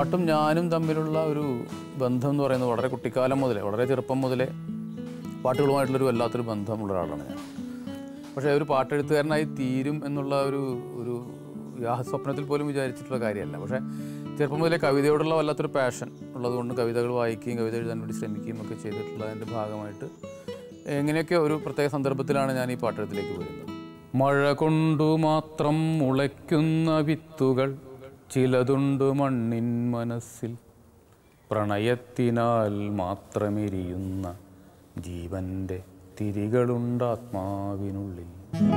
പാട്ടും ഞാനും തമ്മിലുള്ള ഒരു ബന്ധം എന്ന് പറയുന്നത് വളരെ കുട്ടിക്കാലം മുതലേ വളരെ ചെറുപ്പം മുതലേ പാട്ടുകളുമായിട്ടുള്ളൊരു വല്ലാത്തൊരു ബന്ധമുള്ള ഒരാളാണ് ഞാൻ പക്ഷേ ഒരു പാട്ടെഴുത്തുകാരനായി തീരും എന്നുള്ള ഒരു ഒരു യാ സ്വപ്നത്തിൽ പോലും വിചാരിച്ചിട്ടുള്ള കാര്യമല്ല പക്ഷേ ചെറുപ്പം മുതലേ കവിതയോടുള്ള വല്ലാത്തൊരു പാഷൻ ഉള്ളതുകൊണ്ട് കവിതകൾ വായിക്കുകയും കവിത എഴുതാൻ വേണ്ടി ശ്രമിക്കുകയും ഒക്കെ ചെയ്തിട്ടുള്ളതിൻ്റെ ഭാഗമായിട്ട് എങ്ങനെയൊക്കെ ഒരു പ്രത്യേക സന്ദർഭത്തിലാണ് ഞാൻ ഈ പാട്ടെഴുത്തിലേക്ക് വരുന്നത് മഴ കൊണ്ടു മാത്രം മുളയ്ക്കുന്ന വിത്തുകൾ ചിലതുണ്ട് മണ്ണിൻ മനസ്സിൽ പ്രണയത്തിനാൽ മാത്രമെരിയുന്ന ജീവന്റെ തിരികളുണ്ട് ആത്മാവിനുള്ളിൽ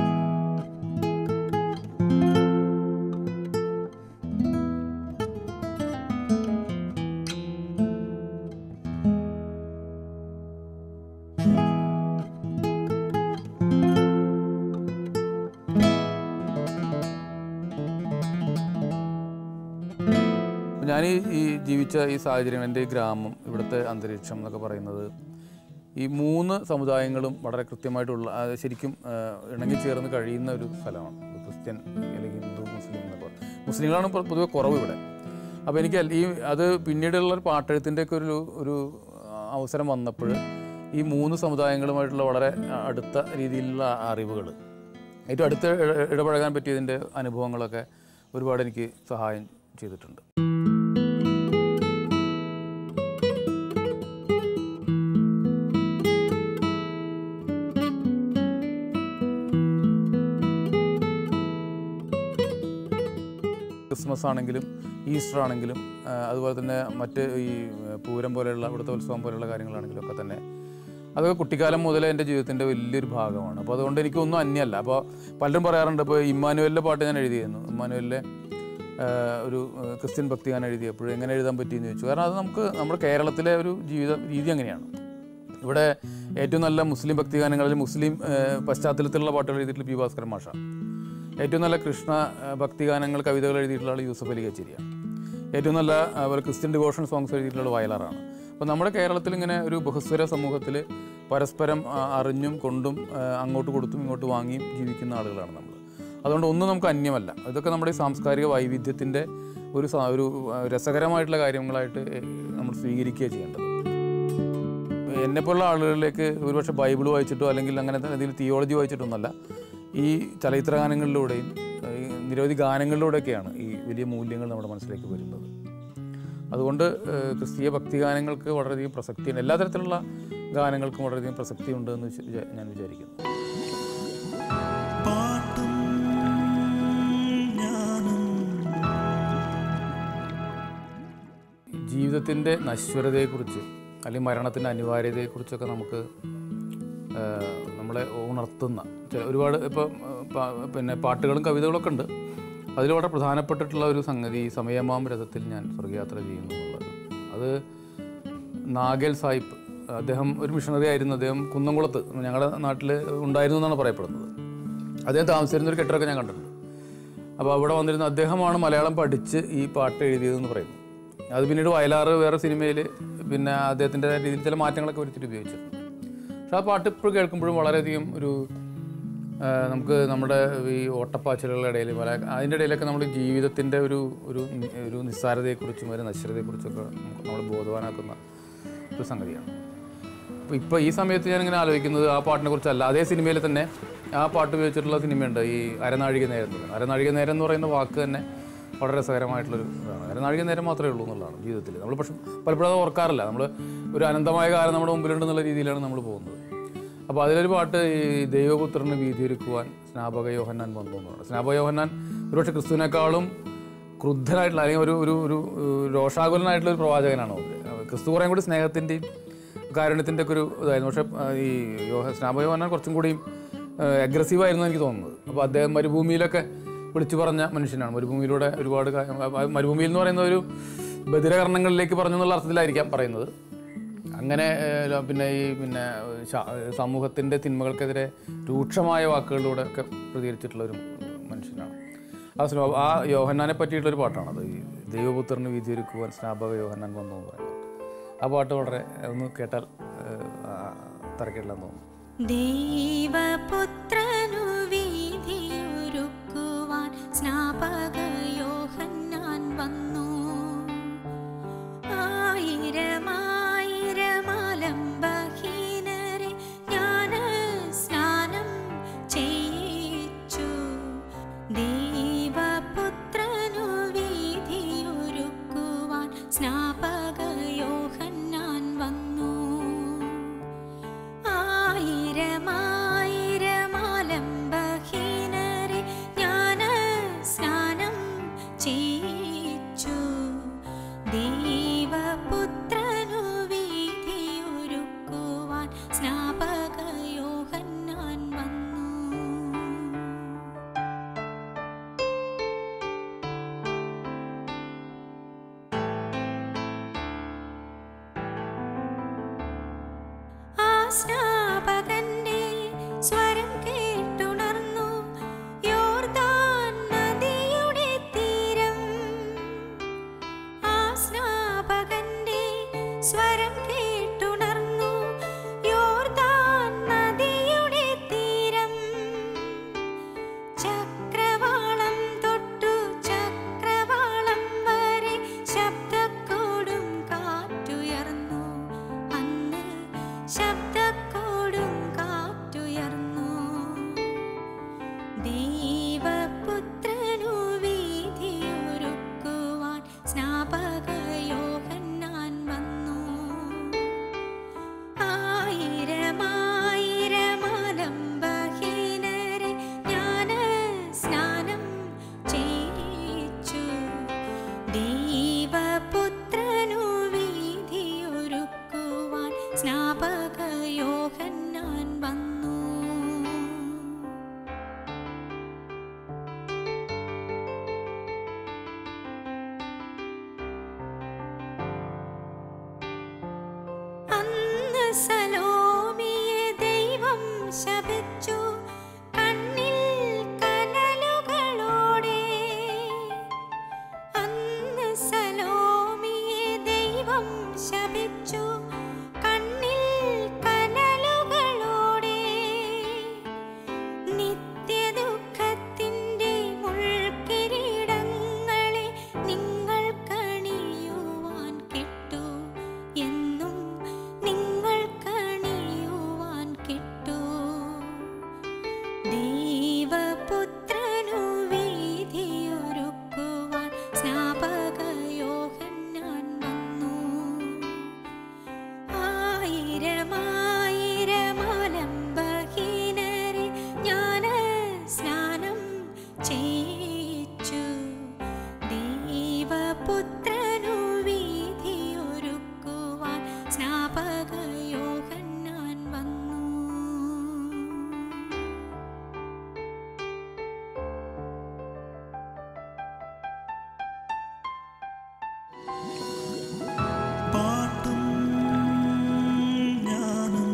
ഞാൻ ഈ ഈ ജീവിച്ച ഈ സാഹചര്യം എൻ്റെ ഈ ഗ്രാമം ഇവിടുത്തെ അന്തരീക്ഷം എന്നൊക്കെ പറയുന്നത് ഈ മൂന്ന് സമുദായങ്ങളും വളരെ കൃത്യമായിട്ടുള്ള അത് ശരിക്കും ആ, ഇണങ്ങിച്ചേർന്ന് കഴിയുന്ന ഒരു സ്ഥലമാണ് ഇത് ക്രിസ്ത്യൻ അല്ലെങ്കിൽ ഹിന്ദു മുസ്ലിം എന്നൊക്കെ പറയും മുസ്ലിങ്ങളാണ് പൊ- പൊതുവെ കുറവ് ഇവിടെ അപ്പോൾ എനിക്ക് അല്ല- ഈ അത് പിന്നീടുള്ള ഒരു പാട്ടെഴുത്തിൻ്റെയൊക്കെ ഒരു ഒരു അവസരം വന്നപ്പോൾ ഈ മൂന്ന് സമുദായങ്ങളുമായിട്ടുള്ള വളരെ അടുത്ത രീതിയിലുള്ള അറിവുകൾ ഏറ്റവും അടുത്ത് ഇട- ഇടപഴകാൻ പറ്റിയതിൻ്റെ അനുഭവങ്ങളൊക്കെ ഒരുപാട് എനിക്ക് സഹായം ചെയ്തിട്ടുണ്ട് ക്രിസ്മസ് ആണെങ്കിലും ഈസ്റ്റർ ആണെങ്കിലും ആ, അതുപോലെ തന്നെ മറ്റ് ഈ ആ, പൂരം പോലെയുള്ള ഇവിടുത്തെ ഉത്സവം പോലെയുള്ള കാര്യങ്ങളാണെങ്കിലും ഒക്കെ തന്നെ അതൊക്കെ കുട്ടിക്കാലം മുതലേ എൻ്റെ ജീവിതത്തിൻ്റെ വലിയൊരു ഭാഗമാണ് അപ്പോൾ അതുകൊണ്ട് എനിക്കൊന്നും അന്യമല്ല അപ്പോൾ പലരും പറയാറുണ്ട് ഇപ്പോൾ ഇമ്മാനുവലിൻ്റെ പാട്ട് ഞാൻ എഴുതിയിരുന്നു ഇമ്മാനുവലിലെ ആ, ഒരു ആ, ക്രിസ്ത്യൻ ഭക്തിഗാനം എഴുതിയപ്പോൾ എങ്ങനെ എഴുതാൻ പറ്റിയെന്ന് ചോദിച്ചു കാരണം അത് നമുക്ക് നമ്മുടെ കേരളത്തിലെ ഒരു ജീവിത രീതി അങ്ങനെയാണ് ഇവിടെ ഏറ്റവും നല്ല മുസ്ലിം ഭക്തിഗാനങ്ങളിൽ മുസ്ലിം ആ, പശ്ചാത്തലത്തിലുള്ള പാട്ടുകൾ എഴുതിയിട്ടുള്ള പി ഭാസ്കരൻ മാഷ ഏറ്റവും നല്ല കൃഷ്ണ ആ, ഭക്തിഗാനങ്ങൾ കവിതകൾ എഴുതിയിട്ടുള്ള ആൾ യൂസഫ് അലി കച്ചേരിയാണ് ഏറ്റവും നല്ല അതുപോലെ ക്രിസ്ത്യൻ ഡിവോഷൻ സോങ്സ് എഴുതിയിട്ടുള്ള വയലാറാണ് അപ്പോൾ നമ്മുടെ കേരളത്തിൽ ഇങ്ങനെ ഒരു ബഹുസ്വര സമൂഹത്തിൽ പരസ്പരം ആ, അറിഞ്ഞും കൊണ്ടും ആ, അങ്ങോട്ട് കൊടുത്തും ഇങ്ങോട്ട് വാങ്ങിയും ജീവിക്കുന്ന ആളുകളാണ് നമ്മൾ അതുകൊണ്ട് ഒന്നും നമുക്ക് അന്യമല്ല ഇതൊക്കെ നമ്മുടെ ഈ സാംസ്കാരിക വൈവിധ്യത്തിൻ്റെ ഒരു സ- ഒരു ആ, രസകരമായിട്ടുള്ള കാര്യങ്ങളായിട്ട് ഏ, നമ്മൾ സ്വീകരിക്കുക ചെയ്യേണ്ടത് എന്നെപ്പോലുള്ള ആളുകളിലേക്ക് ഒരുപക്ഷെ ബൈബിൾ വായിച്ചിട്ടോ അല്ലെങ്കിൽ അങ്ങനത്തെ എന്തെങ്കിലും തിയോളജി വായിച്ചിട്ടൊന്നല്ല ഈ ചലച്ചിത്ര ഗാനങ്ങളിലൂടെയും ഈ നിരവധി ഗാനങ്ങളിലൂടെയൊക്കെയാണ് ഈ വലിയ മൂല്യങ്ങൾ നമ്മുടെ മനസ്സിലേക്ക് വരുന്നത് അതുകൊണ്ട് ഏഹ്, ക്രിസ്തീയ ഭക്തി ഗാനങ്ങൾക്ക് വളരെയധികം പ്രസക്തിയുണ്ട് എല്ലാ തരത്തിലുള്ള ഗാനങ്ങൾക്കും വളരെയധികം പ്രസക്തിയുണ്ട് എന്ന് വിചാ- വിചാ- ഞാൻ വിചാരിക്കുന്നു പാട്ടും ഞാനും ജീവിതത്തിൻ്റെ നശ്വരതയെക്കുറിച്ച് അല്ലെങ്കിൽ മരണത്തിൻ്റെ അനിവാര്യതയെക്കുറിച്ചൊക്കെ നമുക്ക് ആ, നമ്മളെ ഉണർത്തുന്ന ചില ഒരുപാട് ഇപ്പം ആ, പാ- പിന്നെ പാട്ടുകളും കവിതകളൊക്കെ ഉണ്ട് അതിൽ വളരെ പ്രധാനപ്പെട്ടിട്ടുള്ള ഒരു സംഗതി ഈ സമയമാം രഥത്തിൽ ഞാൻ സ്വർഗയാത്ര ചെയ്യുന്നു എന്നുള്ളത് അത് നാഗേൽ സാഹിബ് അദ്ദേഹം ഒരു മിഷണറി ആയിരുന്നു അദ്ദേഹം കുന്നംകുളത്ത് ഞങ്ങളുടെ നാട്ടിൽ ഉണ്ടായിരുന്നു എന്നാണ് പറയപ്പെടുന്നത് അദ്ദേഹം താമസിച്ചിരുന്ന ഒരു കെട്ടിടമൊക്കെ ഞാൻ കണ്ടിട്ടുണ്ട് അപ്പോൾ അവിടെ വന്നിരുന്ന അദ്ദേഹമാണ് മലയാളം പഠിച്ച് ഈ പാട്ട് എഴുതിയതെന്ന് പറയുന്നു അത് പിന്നീട് വയലാറ് വേറെ സിനിമയിൽ പിന്നെ അദ്ദേഹത്തിൻ്റെ രീതിയിൽ ചില മാറ്റങ്ങളൊക്കെ വരുത്തിയിട്ട് ഉപയോഗിച്ചിട്ടുണ്ട് പക്ഷെ ആ പാട്ട് ഇപ്പോൾ കേൾക്കുമ്പോഴും വളരെയധികം ഒരു ആ, നമുക്ക് നമ്മുടെ ഈ ഓട്ടപ്പാച്ചിലുകളുടെ ഇടയിൽ പല അതിൻ്റെ ഇടയിലൊക്കെ നമ്മുടെ ജീവിതത്തിൻ്റെ ഒരു ഒരു നി- ഒരു നിസ്സാരതയെക്കുറിച്ചും ഒരു നശ്വരതയെക്കുറിച്ചൊക്കെ നമുക്ക് നമ്മളെ ബോധവാനാക്കുന്ന ഒരു സംഗതിയാണ് അപ്പോൾ ഇപ്പോൾ ഈ സമയത്ത് ഞാനിങ്ങനെ ആലോചിക്കുന്നത് ആ പാട്ടിനെ കുറിച്ചല്ല അതേ സിനിമയിൽ തന്നെ ആ പാട്ട് ഉപയോഗിച്ചിട്ടുള്ള സിനിമയുണ്ട് ഈ അരനാഴിക നേരം എന്ന് പറയുന്നത് അരനാഴിക നേരം എന്ന് പറയുന്ന വാക്ക് തന്നെ വളരെ രസകരമായിട്ടുള്ളൊരു ഇതാണ് അരനാഴിക നേരം മാത്രമേ ഉള്ളൂ എന്നുള്ളതാണ് ജീവിതത്തിൽ നമ്മൾ പക്ഷെ പലപ്പോഴും അത് ഓർക്കാറില്ല നമ്മൾ ഒരു അനന്തമായ കാലം നമ്മുടെ മുമ്പിലുണ്ടെന്നുള്ള രീതിയിലാണ് നമ്മൾ പോകുന്നത് അപ്പോൾ അതിലൊരു പാട്ട് ഈ ദൈവപുത്രന് വീതിയൊരുക്കുവാൻ സ്നാപക യോഹന്നാൻ വന്നു എന്നുള്ളത് സ്നാപക യോഹന്നാൻ ഒരുപക്ഷെ ക്രിസ്തുവിനേക്കാളും ക്രുദ്ധനായിട്ടുള്ള അല്ലെങ്കിൽ ഒരു ഒരു ഒരു ഏഹ്, രോഷാകുലനായിട്ടുള്ള ഒരു പ്രവാചകനാണ് അവർ ക്രിസ്തു കുറേ കൂടി സ്നേഹത്തിൻ്റെയും കാരുണ്യത്തിൻ്റെ ഒക്കെ ഒരു ഇതായിരുന്നു പക്ഷേ ആ, ഈ യോഹ സ്നാപക യോഹന്നാൻ കുറച്ചും കൂടിയും അഗ്രസീവ് ആയിരുന്നു എനിക്ക് തോന്നുന്നത് അപ്പോൾ അദ്ദേഹം മരുഭൂമിയിലൊക്കെ വിളിച്ചു പറഞ്ഞ മനുഷ്യനാണ് മരുഭൂമിയിലൂടെ ഒരുപാട് കാ- ആ, മരുഭൂമിയിൽ എന്ന് പറയുന്ന ഒരു ബദിരകരണങ്ങളിലേക്ക് പറഞ്ഞു എന്നുള്ള അർത്ഥത്തിലായിരിക്കാം പറയുന്നത് അങ്ങനെ ഏഹ്, പിന്നെ ഈ പിന്നെ ശ- സമൂഹത്തിൻ്റെ തിന്മകൾക്കെതിരെ രൂക്ഷമായ വാക്കുകളിലൂടെ ഒക്കെ പ്രതികരിച്ചിട്ടുള്ള ഒരു മനുഷ്യനാണ് ആ സ്നോ ആ യോഹന്നാനെ പറ്റിയിട്ടുള്ളൊരു പാട്ടാണത് ഈ ദൈവപുത്രന് വിധിയൊരുക്കുവാൻ സ്നാപക യോഹന്നാൻ വന്നു എന്ന് പറയുന്നത് ആ പാട്ട് വളരെ ഒന്ന് കേട്ടാൽ തറക്കില്ലെന്ന് തോന്നുന്നു ദൈവപുത്രനു വീതിയൊരുക്കുവാൻ സ്നാപക യോഹന്നാൻ വന്നു സ്നാപകന്റെ സ്വരം കേട്ടുണർന്നു യോർദാൻ നദിയുടെ തീരം ആ സ്നാപകന്റെ സ്വരം കേട്ടുണർന്നു യോർദാൻ നദിയുടെ തീരം ചക്രവാളം തൊട്ടു ചക്രവാളം വരെ ശബ്ദക്കോടും കാറ്റുയർന്നു അന്ന് ശബ്ദക്കോടും കാറ്റുയർന്നു ദൈവപുത്രനു വീതിയൊരുക്കുവാൻ സ്നാപക യോഹന്നാൻ വന്നു ആയിരമായിരമാലംബഹീനരെ ജ്ഞാന സ്നാനം ചെയ്യിച്ചു ദൈവപുത്രനു വീതിയൊരുക്കുവാൻ സ്നാപക യോഹന്നാൻ വന്നു അന്ന് സലോമിയെ ദൈവം ശപിച്ചു കണ്ണിൽ കനലുകളോടെ അന്ന് സലോമിയെ ദൈവം ശപിച്ചു കണ്ണിൽ കനലുകളോടെ നിത്യദുഃഖത്തിൻ്റെ മുൾക്കിരീടങ്ങളെ നിങ്ങൾ കണിയുവാൻ കിട്ടു എന്നും നിങ്ങൾ കണിയുവാൻ കിട്ടു ദൈവപുത്രനു വീതിയൊരുക്കുവാൻ സ്നാപക യോഹന്നാൻ വന്നു ആയിരമായിരമാലംബഹീനരെ ജ്ഞാന സ്നാനം ചെയ്യിച്ചു ദൈവപുത്രനു വീതിയൊരുക്കുവാൻ സ്നാപക യോഹന്നാൻ വന്നു പാട്ടും ജ്ഞാനം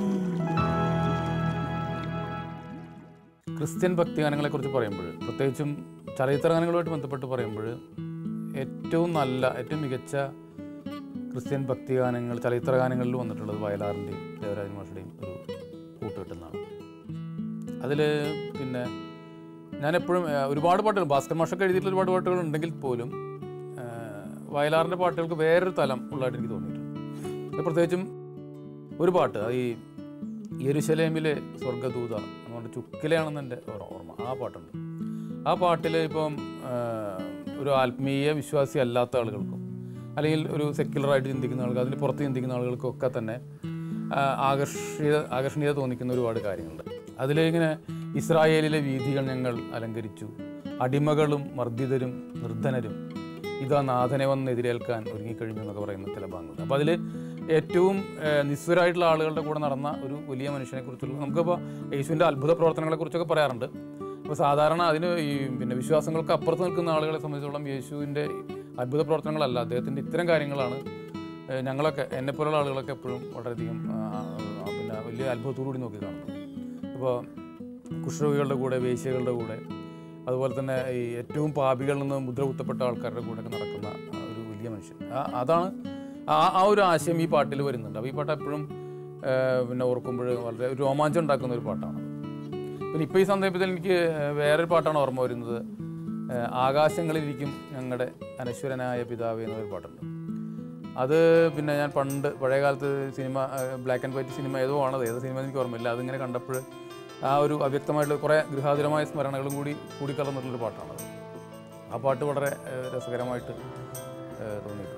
ക്രിസ്ത്യൻ ഭക്തിഗാനങ്ങളെക്കുറിച്ച് പറയുമ്പോൾ പ്രത്യേകിച്ചും ചലച്ചിത്ര ഗാനങ്ങളുമായിട്ട് ബന്ധപ്പെട്ട് പറയുമ്പോൾ ഏറ്റവും നല്ല ഏറ്റവും മികച്ച ക്രിസ്ത്യൻ ഭക്തിഗാനങ്ങൾ ചലച്ചിത്ര ഗാനങ്ങളിൽ വന്നിട്ടുള്ളത് വയലാറിൻ്റെയും ദേവരാജ മാഷയുടെയും ഒരു കൂട്ടുകെട്ടുന്നതാണ് അതിൽ പിന്നെ ഞാനെപ്പോഴും ഏഹ്, ഒരുപാട് പാട്ടുകൾ ഭാസ്കർ മാഷൊക്കെ എഴുതിയിട്ടുള്ള ഒരുപാട് പാട്ടുകൾ ഉണ്ടെങ്കിൽ പോലും ഏഹ്, വയലാറിൻ്റെ പാട്ടുകൾക്ക് വേറൊരു തലം ഉള്ളതായിട്ട് എനിക്ക് തോന്നിയിട്ടുണ്ട് അത് പ്രത്യേകിച്ചും ഒരു പാട്ട് അത് ഈ യെരുശലേമിലെ സ്വർഗദൂത എന്ന് പറഞ്ഞ ചുക്കിലെയാണെന്ന് എൻ്റെ ഓർ- ഓർമ്മ ആ പാട്ടുണ്ട് ആ പാട്ടിൽ ഇപ്പം ആ, ഒരു ആത്മീയ വിശ്വാസി അല്ലാത്ത ആളുകൾക്കും അല്ലെങ്കിൽ ഒരു സെക്യുലറായിട്ട് ചിന്തിക്കുന്ന ആളുകൾ അതിന് പുറത്ത് ചിന്തിക്കുന്ന ആളുകൾക്കും ഒക്കെ തന്നെ ആ, ആകർഷിത ആകർഷണീയത തോന്നിക്കുന്ന ഒരുപാട് കാര്യങ്ങളുണ്ട് അതിലിങ്ങനെ ഇസ്രായേലിലെ വീഥികൾ ഞങ്ങൾ അലങ്കരിച്ചു അടിമകളും മർദ്ദിതരും നിർധനരും ഇതാ നാഥനെ വന്ന് എതിരേൽക്കാൻ ഒരുങ്ങിക്കഴിഞ്ഞു എന്നൊക്കെ പറയുന്ന ചില ഭാഗങ്ങൾ അപ്പോൾ അതിൽ ഏറ്റവും ഏഹ്, നിസ്വരായിട്ടുള്ള ആളുകളുടെ കൂടെ നടന്ന ഒരു വലിയ മനുഷ്യനെ കുറിച്ചുള്ള നമുക്കിപ്പോൾ യേശുവിൻ്റെ അത്ഭുത പ്രവർത്തനങ്ങളെ കുറിച്ചൊക്കെ പറയാറുണ്ട് അപ്പോൾ സാധാരണ അതിന് ഈ പിന്നെ വിശ്വാസങ്ങൾക്ക് അപ്പുറത്ത് നിൽക്കുന്ന ആളുകളെ സംബന്ധിച്ചിടത്തോളം യേശുവിൻ്റെ അത്ഭുത പ്രവർത്തനങ്ങളല്ല അദ്ദേഹത്തിൻ്റെ ഇത്തരം കാര്യങ്ങളാണ് ഏഹ്, ഞങ്ങളൊക്കെ എന്നെപ്പോലുള്ള ആളുകളൊക്കെ എപ്പോഴും വളരെയധികം ആ, ആ, പിന്നെ വലിയ അത്ഭുതത്തോടുകൂടി നോക്കി കാണുന്നു അപ്പോൾ കുഷ്ഠരോഗികളുടെ കൂടെ വേശ്യകളുടെ കൂടെ അതുപോലെ തന്നെ ഈ ഏറ്റവും പാപികളിൽ നിന്ന് മുദ്ര കുത്തപ്പെട്ട ആൾക്കാരുടെ കൂടെ ഒക്കെ നടക്കുന്ന ആ, ഒരു വലിയ മനുഷ്യൻ ആ- അതാണ് ആ ആ ഒരു ആശയം ഈ പാട്ടിൽ വരുന്നുണ്ട് അപ്പോൾ ഈ പാട്ട് എപ്പോഴും പിന്നെ ഓർക്കുമ്പോൾ വളരെ ഒരു രോമാഞ്ചം ഉണ്ടാക്കുന്ന ഒരു പാട്ടാണ് പിന്നെ ഇപ്പോൾ ഈ സന്ദർഭത്തിൽ എനിക്ക് വേറൊരു പാട്ടാണ് ഓർമ്മ വരുന്നത് ഏഹ്, ആകാശങ്ങളിലിരിക്കും ഞങ്ങളുടെ അനശ്വരനായ പിതാവ് എന്നൊരു പാട്ടുണ്ട് അത് പിന്നെ ഞാൻ പണ്ട് പഴയ കാലത്ത് cinema black and white cinema ഏതോ ആണത് ഏത് സിനിമ എനിക്ക് ഓർമ്മയില്ല അതിങ്ങനെ കണ്ടപ്പോൾ ആ ഒരു അവ്യക്തമായിട്ടുള്ള കുറേ ഗൃഹാതുരമായ സ്മരണകളും കൂടി കൂടിക്കലർന്നിട്ടുള്ളൊരു പാട്ടാണത് ആ പാട്ട് വളരെ ഏഹ്, രസകരമായിട്ട് ഏഹ്, തോന്നിയിട്ടുണ്ട്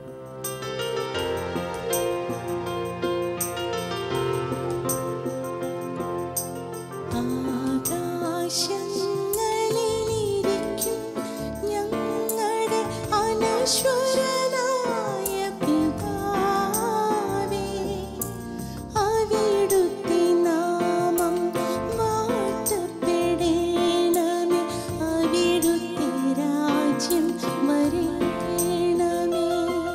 ആകാശങ്ങളിലിരിക്കും ഞങ്ങളുടെ അനശ്വരനായ പിതാവേ അവിടുത്തെ നാമം വാഴ്ത്തപ്പെടേണമേ അവിടുത്തെ രാജ്യം വരേണമേ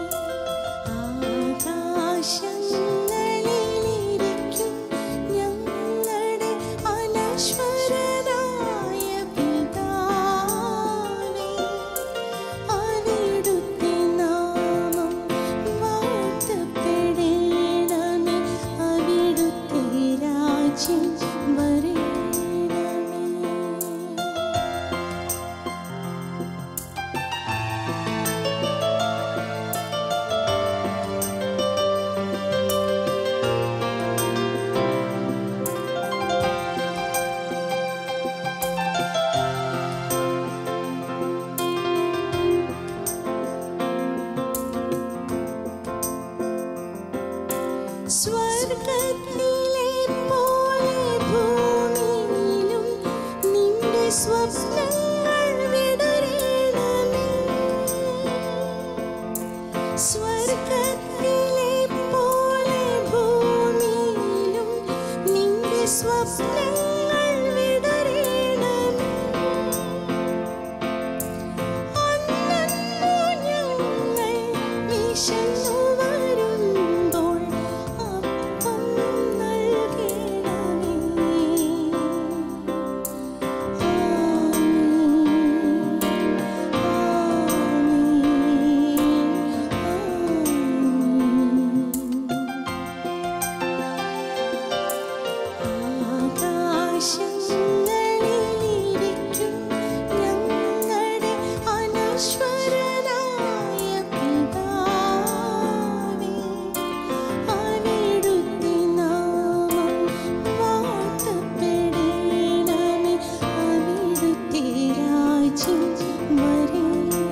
സ്വർഗത്തിലെ പോലെ ഭൂമിയിലും നിന്റെ സ്വപ്നങ്ങൾ വിടരണമേ സ്വർഗത്തിലെ പോലെ ഭൂമിയിലും നിന്റെ സ്വപ്നങ്ങൾ വിടരണമേ അന്നന്നു ഞങ്ങൾ വിശന്നു വരുമ്പോൾ അപ്പം നൽകണമേ ആകാശങ്ങളിലിരിക്കും ഞങ്ങളുടെ അനശ്വരനായ പിതാവേ അവിടുത്തെ നാമം വാഴ്ത്തപ്പെടണമേ അവിടുത്തെ രാജ്യം വരണമേ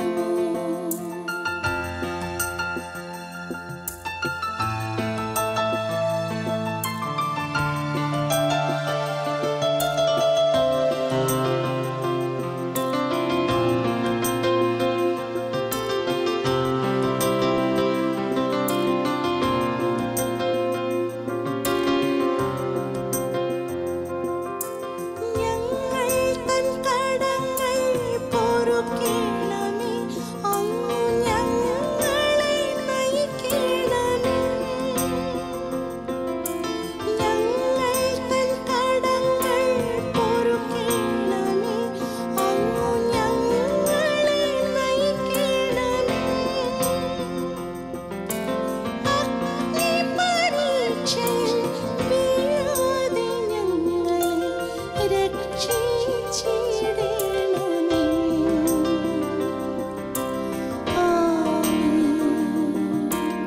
ഞങ്ങൾ തൻ കടങ്ങൾ പൊറുക്കണമേ അങ്ങു ഞങ്ങളെ നയിക്കണമേ ഞങ്ങൾ തൻ കടങ്ങൾ പൊറുക്കണമേ അങ്ങു ഞങ്ങളെ നയിക്കണമേ അഗ്നിപരീക്ഷയിൽ വീഴാതെ ഞങ്ങളെ രക്ഷിച്ചിടണമേ. ആമേൻ.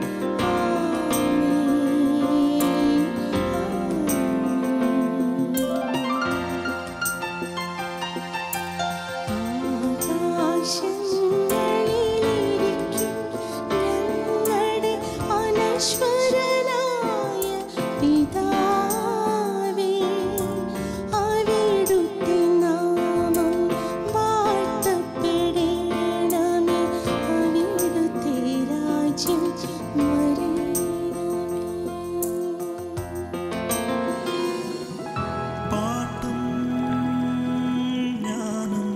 ആകാശങ്ങളിലിരിക്കും ഞങ്ങളുടെ അനശ്വരനായ പിതാവേ അവിടുത്തെ നാമം വാഴ്ത്തപ്പെടണമേ അവിടുത്തെ രാജ്യം വരണമേ പാട്ടും ഞാനും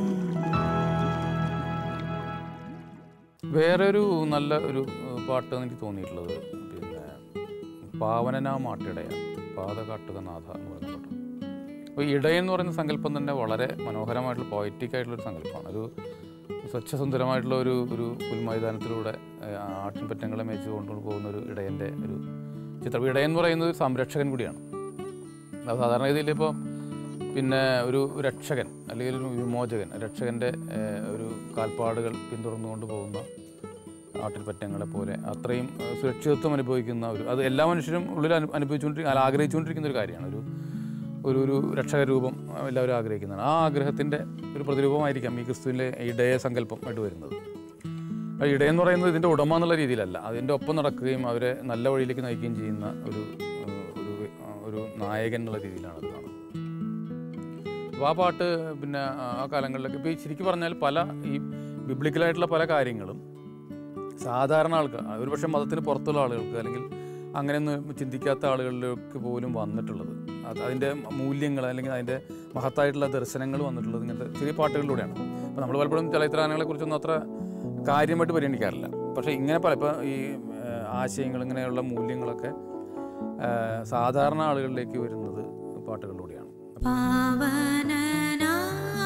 വേറൊരു നല്ല ഒരു ഏഹ്, പാട്ട് എനിക്ക് തോന്നിയിട്ടുള്ളത് പിന്നെ പാവനനാ മാട്ടിടയ പാത കാട്ടുക നാഥ എന്ന് പറയുന്ന പാട്ട് അപ്പോൾ ഇടയൻ എന്ന് പറയുന്ന സങ്കല്പം തന്നെ വളരെ മനോഹരമായിട്ടുള്ള പോയറ്റിക് ആയിട്ടുള്ള ഒരു സങ്കല്പമാണ് ഒരു സ്വച്ഛസുന്ദരമായിട്ടുള്ള ഒരു ഒരു പുൽമൈതാനത്തിലൂടെ ഏഹ്, ആട്ടിൻപറ്റങ്ങളെ മേച്ച് കൊണ്ടുകൊണ്ട് പോകുന്ന ഒരു ഇടയൻ്റെ ഒരു ചിത്രം ഇടയൻ എന്ന് പറയുന്നത് ഒരു സംരക്ഷകൻ കൂടിയാണ് അത് സാധാരണ രീതിയിൽ ഇപ്പോൾ പിന്നെ ഒരു രക്ഷകൻ അല്ലെങ്കിൽ ഒരു വിമോചകൻ രക്ഷകൻ്റെ ഏഹ്, ഒരു കാൽപ്പാടുകൾ പിന്തുടർന്നുകൊണ്ട് പോകുന്ന ആട്ടിൽപ്പറ്റങ്ങളെ പോലെ അത്രയും ഏഹ്, സുരക്ഷിതത്വം അനുഭവിക്കുന്ന ഒരു അത് എല്ലാ മനുഷ്യരും ഉള്ളിൽ അനു അനുഭവിച്ചുകൊണ്ടിരിക്കുന്ന അല്ല ആഗ്രഹിച്ചുകൊണ്ടിരിക്കുന്ന ഒരു കാര്യമാണ് ഒരു ഒരു ഒരു രക്ഷക രൂപം ഏഹ്, എല്ലാവരും ആഗ്രഹിക്കുന്നതാണ് ആ ആഗ്രഹത്തിൻ്റെ ഒരു പ്രതിരൂപമായിരിക്കാം ഈ ക്രിസ്തുവിൻ്റെ ഇടയ സങ്കല്പം ആയിട്ട് വരുന്നത് ആ ഇടയെന്ന് പറയുന്നത് ഇതിൻ്റെ ഉടമ എന്നുള്ള രീതിയിലല്ല അതിൻ്റെ ഒപ്പം നടക്കുകയും അവരെ നല്ല വഴിയിലേക്ക് നയിക്കുകയും ചെയ്യുന്ന ഒരു ഏഹ്, ഒരു ഏഹ്, ഒരു നായകൻ എന്നുള്ള രീതിയിലാണ് അത് കാണുന്നത് അപ്പോൾ ആ പാട്ട് പിന്നെ ആ- ആ കാലങ്ങളിലൊക്കെ ഇപ്പോൾ ഈ ശരിക്കും പറഞ്ഞാൽ പല ഈ ബിബ്ലിക്കലായിട്ടുള്ള പല കാര്യങ്ങളും സാധാരണ ആൾക്ക് ഒരുപക്ഷെ മതത്തിന് പുറത്തുള്ള ആളുകൾക്ക് അല്ലെങ്കിൽ അങ്ങനെയൊന്നും ചിന്തിക്കാത്ത ആളുകളിലേക്ക് പോലും വന്നിട്ടുള്ളത് അത് അതിൻ്റെ മൂല്യങ്ങൾ അല്ലെങ്കിൽ അതിൻ്റെ മഹത്തായിട്ടുള്ള ദർശനങ്ങൾ വന്നിട്ടുള്ളത് ഇങ്ങനത്തെ ചെറിയ പാട്ടുകളിലൂടെയാണ് അപ്പോൾ നമ്മൾ പലപ്പോഴും ചലച്ചിത്രാനങ്ങളെ കുറിച്ചൊന്നും അത്ര കാര്യമായിട്ട് പരിഗണിക്കാറില്ല പക്ഷേ ഇങ്ങനെ പല ഇപ്പോൾ ഈ ഏഹ്, ആശയങ്ങൾ ഇങ്ങനെയുള്ള മൂല്യങ്ങളൊക്കെ ഏഹ്, സാധാരണ ആളുകളിലേക്ക് വരുന്നത് പാട്ടുകളിലൂടെയാണ് പാവനനാ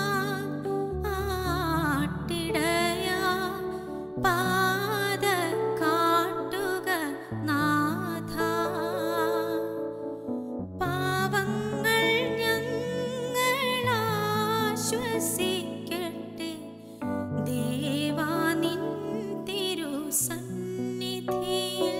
ആട്ടിടയാ പാത കാട്ടുക നാഥ പാവങ്ങൾ ഞങ്ങളാശ്വസിക്കട്ടെ ദേവാ നിൻ തിരുസന്നിധിയിൽ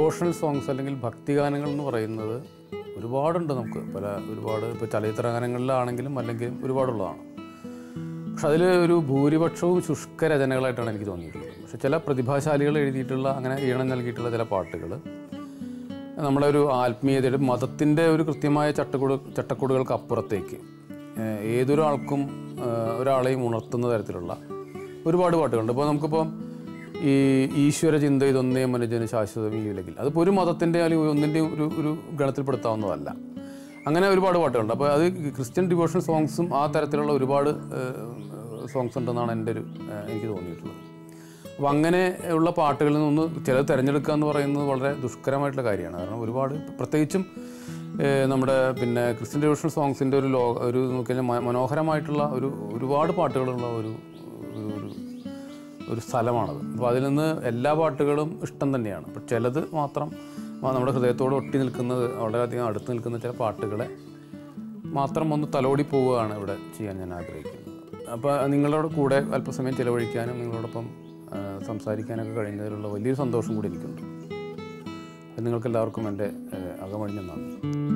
ഡിവോഷണൽ സോങ്സ് അല്ലെങ്കിൽ ഭക്തിഗാനങ്ങൾ എന്ന് പറയുന്നത് ഒരുപാടുണ്ട് നമുക്ക് പല ഒരുപാട് ഇപ്പോൾ ചലച്ചിത്ര ഗാനങ്ങളിലാണെങ്കിലും അല്ലെങ്കിൽ ഒരുപാടുള്ളതാണ് പക്ഷെ അതിൽ ഒരു ഭൂരിപക്ഷവും ശുഷ്ക രചനകളായിട്ടാണ് എനിക്ക് തോന്നിയിട്ടുള്ളത് പക്ഷെ ചില പ്രതിഭാശാലികൾ എഴുതിയിട്ടുള്ള അങ്ങനെ ഈണം നൽകിയിട്ടുള്ള ചില പാട്ടുകൾ നമ്മളെ ഒരു ആത്മീയതയുടെ മതത്തിൻ്റെ ഒരു കൃത്യമായ ചട്ടക്കൂട് ചട്ടക്കൂടുകൾക്ക് അപ്പുറത്തേക്ക് ഏഹ് ഏതൊരാൾക്കും ഏഹ് ഒരാളെയും ഉണർത്തുന്ന തരത്തിലുള്ള ഒരുപാട് പാട്ടുകളുണ്ട് ഇപ്പോൾ നമുക്കിപ്പോൾ ഈ ഈശ്വര ചിന്ത ഇതൊന്നേ മനുജന് ശാശ്വതം ഈ ഉലകിൽ അതിപ്പോൾ ഒരു മതത്തിൻ്റെ അല്ലെങ്കിൽ ഒന്നിൻ്റെയും ഒരു ഒരു ഗണത്തിൽപ്പെടുത്താവുന്നതല്ല അങ്ങനെ ഒരുപാട് പാട്ടുകളുണ്ട് അപ്പോൾ അത് ക്രിസ്ത്യൻ ഡിവോഷണൽ സോങ്സും ആ തരത്തിലുള്ള ഒരുപാട് സോങ്സ് ഉണ്ടെന്നാണ് എൻ്റെ ഒരു ഏഹ് എനിക്ക് തോന്നിയിട്ടുള്ളത് അപ്പോൾ അങ്ങനെ ഉള്ള പാട്ടുകളിൽ നിന്ന് ചിലത് തിരഞ്ഞെടുക്കുക എന്ന് പറയുന്നത് വളരെ ദുഷ്കരമായിട്ടുള്ള കാര്യമാണ് കാരണം ഒരുപാട് പ്രത്യേകിച്ചും ഏഹ് നമ്മുടെ പിന്നെ ക്രിസ്ത്യൻ ഡിവോഷണൽ സോങ്സിൻ്റെ ഒരു ലോ ഒരു നോക്കിയാൽ മ- മനോഹരമായിട്ടുള്ള ഒരു ഒരുപാട് പാട്ടുകളുള്ള ഒരു ഒരു- ഒരു ഒരു സ്ഥലമാണത് അപ്പോൾ അതിൽ നിന്ന് എല്ലാ പാട്ടുകളും ഇഷ്ടം തന്നെയാണ് അപ്പോൾ ചിലത് മാത്രം ആ നമ്മുടെ ഹൃദയത്തോട് ഒട്ടി നിൽക്കുന്നത് വളരെയധികം അടുത്ത് നിൽക്കുന്ന ചില പാട്ടുകളെ മാത്രം ഒന്ന് തലോടി പോവുകയാണ് ഇവിടെ ചെയ്യാൻ ഞാൻ ആഗ്രഹിക്കുന്നത് അപ്പോൾ നിങ്ങളുടെ കൂടെ അല്പസമയം ചിലവഴിക്കാനും നിങ്ങളോടൊപ്പം ആ, സംസാരിക്കാനൊക്കെ കഴിഞ്ഞതിലുള്ള വലിയൊരു സന്തോഷം കൂടി എനിക്കുണ്ട് അപ്പോൾ നിങ്ങൾക്ക് എല്ലാവർക്കും എൻ്റെ അകമഴിഞ്ഞ നന്ദി